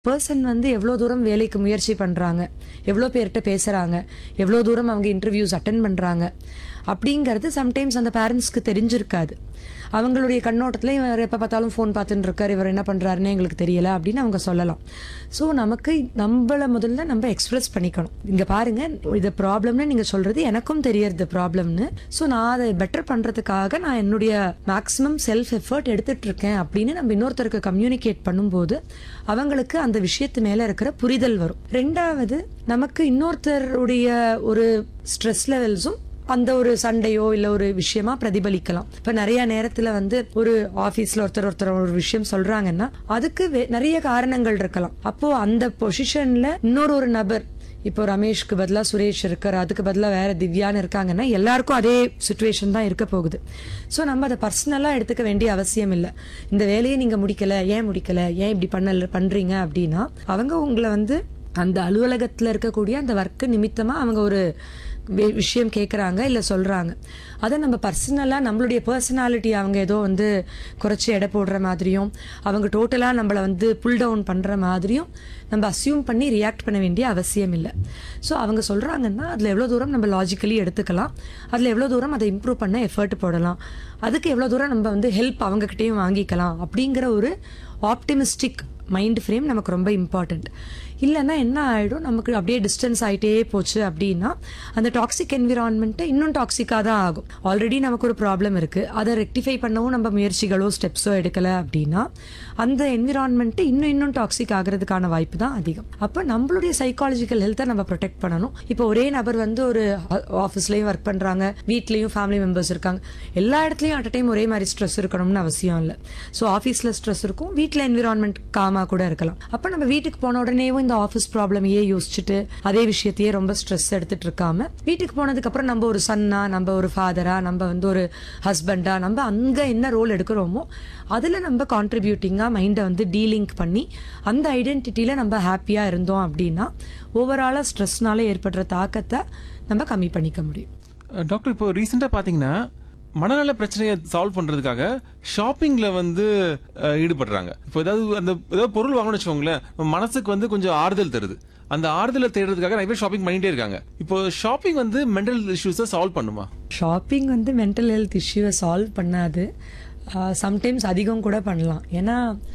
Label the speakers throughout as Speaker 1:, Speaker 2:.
Speaker 1: person வந்து எவ்வளோ தூரம் வேலைக்கு முயற்சி பண்ணுறாங்க எவ்வளோ பேர்கிட்ட பேசுகிறாங்க எவ்வளோ தூரம் அவங்க இன்டர்வியூஸ் அட்டன் பண்ணுறாங்க அப்படிங்கிறது சம்டைம்ஸ் அந்த பேரண்ட்ஸ்க்கு தெரிஞ்சிருக்காது அவங்களுடைய கண்ணோட்டத்தில் இவர் எப்போ பார்த்தாலும் ஃபோன் பார்த்துட்டு இருக்கார் இவர் என்ன பண்ணுறாருன்னு எங்களுக்கு தெரியல அப்படின்னு அவங்க சொல்லலாம் ஸோ நமக்கு நம்மளை முதல்ல நம்ம எக்ஸ்பிரஸ் பண்ணிக்கணும் இங்கே பாருங்க இது ப்ராப்ளம்னு நீங்கள் சொல்கிறது எனக்கும் தெரியறது ப்ராப்ளம்னு ஸோ நான் அதை பெட்டர் பண்ணுறதுக்காக நான் என்னுடைய மேக்ஸிமம் செல்ஃப் எஃபர்ட் எடுத்துட்டு இருக்கேன் அப்படின்னு நம்ம இன்னொருத்தருக்கு கம்யூனிகேட் பண்ணும்போது அவங்களுக்கு அந்த விஷயத்து மேல இருக்கிற புரிதல் வரும் ரெண்டாவது நமக்கு இன்னொருத்தருடைய ஒரு ஸ்ட்ரெஸ் லெவல்ஸும் அந்த ஒரு சண்டையோ இல்ல ஒரு விஷயமா பிரதிபலிக்கலாம் இப்ப நிறைய நேரத்துல வந்து ஒரு ஆபீஸ்ல ஒருத்தர் ஒருத்தர் ஒரு விஷயம் சொல்றாங்கன்னா அதுக்கு வே- நிறைய காரணங்கள் இருக்கலாம் அப்போ அந்த பொசிஷன்ல இன்னொரு ஒரு நபர் இப்போ ரமேஷ்க்கு பதிலா சுரேஷ் இருக்கார் அதுக்கு பதிலா வேற திவ்யான்னு இருக்காங்கன்னா எல்லாருக்கும் அதே சுச்சுவேஷன் தான் இருக்க போகுது ஸோ நம்ம அதை பர்சனலாக எடுத்துக்க வேண்டிய அவசியம் இல்லை இந்த வேலையை நீங்க முடிக்கல ஏன் முடிக்கல ஏன் இப்படி பண்ணல பண்றீங்க அப்படின்னா அவங்க உங்களை வந்து அந்த அலுவலகத்துல இருக்கக்கூடிய அந்த ஒர்க்கு நிமித்தமா அவங்க ஒரு வி- விஷயம் கேட்குறாங்க இல்லை சொல்கிறாங்க அதை நம்ம பர்சனலாக நம்மளுடைய பர்சனாலிட்டி அவங்க ஏதோ வந்து குறைச்சி எடை போடுற மாதிரியும் அவங்க டோட்டலாக நம்மளை வந்து புல் டவுன் பண்ணுற மாதிரியும் நம்ம அசியூம் பண்ணி ரியாக்ட் பண்ண வேண்டிய அவசியம் இல்லை ஸோ அவங்க சொல்கிறாங்கன்னா அதில் எவ்வளோ தூரம் நம்ம லாஜிக்கலி எடுத்துக்கலாம் அதில் எவ்வளோ தூரம் அதை இம்ப்ரூவ் பண்ண எஃபர்ட் போடலாம் அதுக்கு எவ்வளோ தூரம் நம்ம வந்து ஹெல்ப் அவங்கக்கிட்டேயும் வாங்கிக்கலாம் அப்படிங்கிற ஒரு ஆப்டிமிஸ்டிக் மைண்ட் ஃப்ரேம் நமக்கு ரொம்ப இம்பார்ட்டண்ட் இல்லைன்னா என்ன ஆகிடும் நமக்கு அப்படியே டிஸ்டன்ஸ் ஆகிட்டே போச்சு அப்படின்னா அந்த டாக்ஸிக் என்விரான்மெண்ட்டு இன்னும் டாக்ஸிக்காக தான் ஆகும் ஆல்ரெடி நமக்கு ஒரு ப்ராப்ளம் இருக்குது அதை ரெக்டிஃபை பண்ணவும் நம்ம முயற்சிகளோ ஸ்டெப்ஸோ எடுக்கலை அப்படின்னா அந்த என்விரான்மெண்ட்டு இன்னும் இன்னும் டாக்ஸிக் ஆகிறதுக்கான வாய்ப்பு தான் அதிகம் அப்போ நம்மளுடைய சைக்காலஜிக்கல் ஹெல்த்தை நம்ம ப்ரொடெக்ட் பண்ணணும் இப்போ ஒரே நபர் வந்து ஒரு ஆஃபீஸ்லேயும் ஒர்க் பண்ணுறாங்க வீட்லேயும் ஃபேமிலி மெம்பர்ஸ் இருக்காங்க எல்லா இடத்துலையும் அட் டைம் ஒரே மாதிரி ஸ்ட்ரெஸ் இருக்கணும்னு அவசியம் இல்லை ஸோ ஆஃபீஸில் ஸ்ட்ரெஸ் இருக்கும் வீட்டில் என்விரான்மெண்ட் காமாக கூட இருக்கலாம் அப்போ நம்ம வீட்டுக்கு போன உடனேவும் இந்த ஆஃபீஸ் ப்ராப்ளமையே யோசிச்சுட்டு அதே விஷயத்தையே ரொம்ப ஸ்ட்ரெஸ் எடுத்துட்டு இருக்காம வீட்டுக்கு போனதுக்கப்புறம் நம்ம ஒரு சன்னா நம்ம ஒரு ஃபாதரா நம்ம வந்து ஒரு ஹஸ்பண்டா நம்ம அங்கே என்ன ரோல் எடுக்கிறோமோ அதில் நம்ம கான்ட்ரிபியூட்டிங்காக மைண்டை வந்து டீலிங்க் பண்ணி அந்த ஐடென்டிட்டியில் நம்ம ஹாப்பியாக இருந்தோம் அப்படின்னா ஓவராலாக ஸ்ட்ரெஸ்னால ஏற்படுற தாக்கத்தை நம்ம கம்மி பண்ணிக்க முடியும்
Speaker 2: அஹ் டாக்டர் இப்போ ரீசெண்டாக பார்த்தீங்கன்னா மனநல பிரச்சனையை சால்வ் பண்றதுக்காக ஷாப்பிங்ல வந்து அஹ், ஈடுபடுறாங்க இப்போ ஏதாவது அந்த ஏதாவது பொருள் வாங்கணும்னு வச்சுக்கோங்களேன் நம்ம மனசுக்கு வந்து கொஞ்சம் ஆறுதல் தருது அந்த ஆறுதலை தேடுறதுக்காக நிறைய பேர் ஷாப்பிங் பண்ணிட்டே இருக்காங்க இப்போ ஷாப்பிங் வந்து மென்டல் இஷ்யூஸை சால்வ் பண்ணுமா
Speaker 1: ஷாப்பிங் வந்து மென்டல் ஹெல்த் இஷ்யூவை சால்வ் பண்ணாது சம்டைம்ஸ் அதிகம் கூட பண்ணலாம் ஏன்னா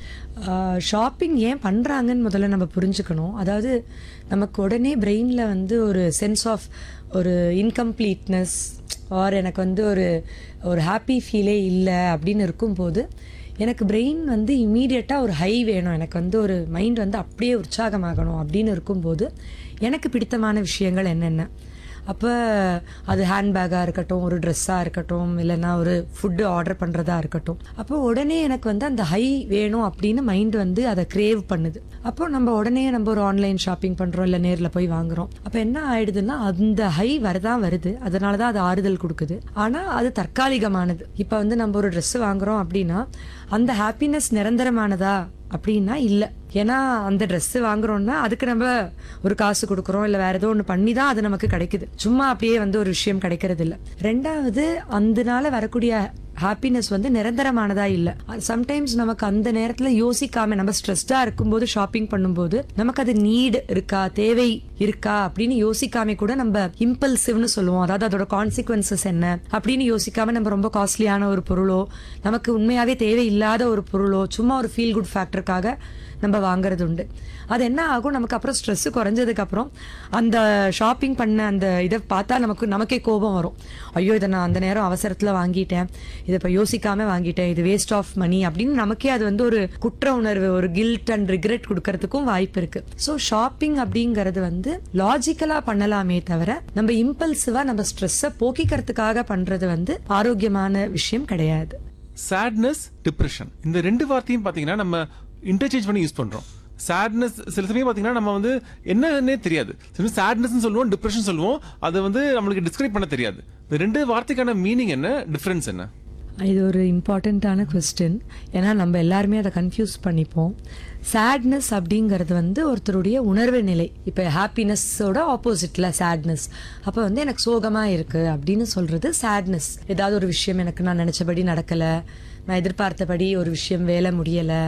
Speaker 1: ஷாப்பிங் ஏன் பண்ணுறாங்கன்னு முதல்ல நம்ம புரிஞ்சுக்கணும் அதாவது நமக்கு உடனே பிரெயினில் வந்து ஒரு சென்ஸ் ஆஃப் ஒரு இன்கம்ப்ளீட்னஸ் ஆர் எனக்கு வந்து ஒரு ஒரு ஹாப்பி ஃபீலே இல்லை அப்படின்னு இருக்கும்போது எனக்கு பிரெயின் வந்து இம்மீடியட்டாக ஒரு ஹை வேணும் எனக்கு வந்து ஒரு மைண்ட் வந்து அப்படியே உற்சாகமாகணும் அப்படின்னு இருக்கும்போது எனக்கு பிடித்தமான விஷயங்கள் என்னென்ன அப்போ அது ஹேண்ட்பேக்காக இருக்கட்டும் ஒரு ட்ரெஸ்ஸாக இருக்கட்டும் இல்லைன்னா ஒரு ஃபுட்டு ஆர்டர் பண்ணுறதா இருக்கட்டும் அப்போ உடனே எனக்கு வந்து அந்த ஹை வேணும் அப்படின்னு மைண்ட் வந்து அதை கிரேவ் பண்ணுது அப்போ நம்ம உடனே நம்ம ஒரு ஆன்லைன் ஷாப்பிங் பண்ணுறோம் இல்லை நேரில் போய் வாங்குறோம் அப்போ என்ன ஆயிடுதுன்னா அந்த ஹை வரதான் வருது அதனால தான் அது ஆறுதல் கொடுக்குது ஆனால் அது தற்காலிகமானது இப்போ வந்து நம்ம ஒரு Dress வாங்குறோம் அப்படின்னா அந்த ஹாப்பினஸ் நிரந்தரமானதா அப்படின்னா இல்லை ஏன்னா அந்த Dress வாங்குறோம்னா அதுக்கு நம்ம ஒரு காசு கொடுக்குறோம் இல்லை வேற ஏதோ ஒன்று பண்ணி தான் அது நமக்கு கிடைக்குது சும்மா அப்படியே வந்து ஒரு விஷயம் கிடைக்கிறது இல்லை ரெண்டாவது அந்தனால வரக்கூடிய ஹாப்பினஸ் வந்து நிரந்தரமானதா இல்லை சம்டைம்ஸ் நமக்கு அந்த நேரத்தில் யோசிக்காம நம்ம ஸ்ட்ரெஸ்டாக இருக்கும்போது ஷாப்பிங் பண்ணும்போது நமக்கு அது நீடு இருக்கா தேவை இருக்கா அப்படின்னு யோசிக்காம கூட நம்ம இம்பல்சிவ்னு சொல்லுவோம் அதாவது அதோட கான்சிக்வன்சஸ் என்ன அப்படின்னு யோசிக்காம நம்ம ரொம்ப காஸ்ட்லியான ஒரு பொருளோ நமக்கு உண்மையாவே தேவையில்லாத ஒரு பொருளோ சும்மா ஒரு ஃபீல் குட் ஃபேக்டருக்காக நம்ம வாங்குறது உண்டு அது என்ன ஆகும் நமக்கு அப்புறம் ஸ்ட்ரெஸ் குறைஞ்சதுக்கு அப்புறம் அந்த ஷாப்பிங் பண்ண அந்த இதை பார்த்தா நமக்கு நமக்கே கோபம் வரும் ஐயோ இதை நான் அந்த நேரம் அவசரத்தில் வாங்கிட்டேன் இதை இப்போ யோசிக்காம வாங்கிட்டேன் இது வேஸ்ட் ஆஃப் மணி அப்படின்னு நமக்கே அது வந்து ஒரு குற்ற உணர்வு ஒரு கில்ட் அண்ட் ரிக்ரெட் கொடுக்கறதுக்கும் வாய்ப்பு இருக்கு ஸோ ஷாப்பிங் அப்படிங்கிறது வந்து லாஜிக்கலா பண்ணலாமே தவிர நம்ம இம்பல்சிவா நம்ம ஸ்ட்ரெஸ்ஸை போக்கிக்கிறதுக்காக பண்றது வந்து ஆரோக்கியமான விஷயம் கிடையாது
Speaker 2: சேட்னஸ் டிப்ரெஷன் இந்த ரெண்டு வார்த்தையும் பார்த்தீங்கன்னா நம்ம இன்டர்சேஞ்ச் பண்ணி யூஸ் பண்றோம் சேட்னஸ் சில சமயம் பார்த்தீங்கன்னா நம்ம வந்து என்னன்னே தெரியாது சில சேட்னஸ் சொல்லுவோம் டிப்ரெஷன் சொல்லுவோம் அதை வந்து நம்மளுக்கு டிஸ்கிரைப் பண்ண தெரியாது இந்த ரெண்டு வார்த்தைக்கான மீனிங் என்ன டிஃபரன்ஸ் என்ன
Speaker 1: இது ஒரு இம்பார்ட்டண்ட்டான கொஸ்டின் ஏன்னா நம்ம எல்லாருமே அதை கன்ஃபியூஸ் பண்ணிப்போம் சேட்னஸ் அப்படிங்கிறது வந்து ஒருத்தருடைய உணர்வு நிலை இப்போ ஹாப்பினஸோட ஆப்போசிட்ல சேட்னஸ் அப்போ வந்து எனக்கு சோகமாக இருக்கு அப்படின்னு சொல்றது சேட்னஸ் ஏதாவது ஒரு விஷயம் எனக்கு நான் நினச்சபடி நடக்கலை நான் எதிர்பார்த்தபடி ஒரு விஷயம் வேலை முடியலை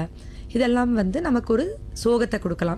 Speaker 1: இதெல்லாம் வந்து நமக்கு ஒரு சோகத்தை கொடுக்கலாம்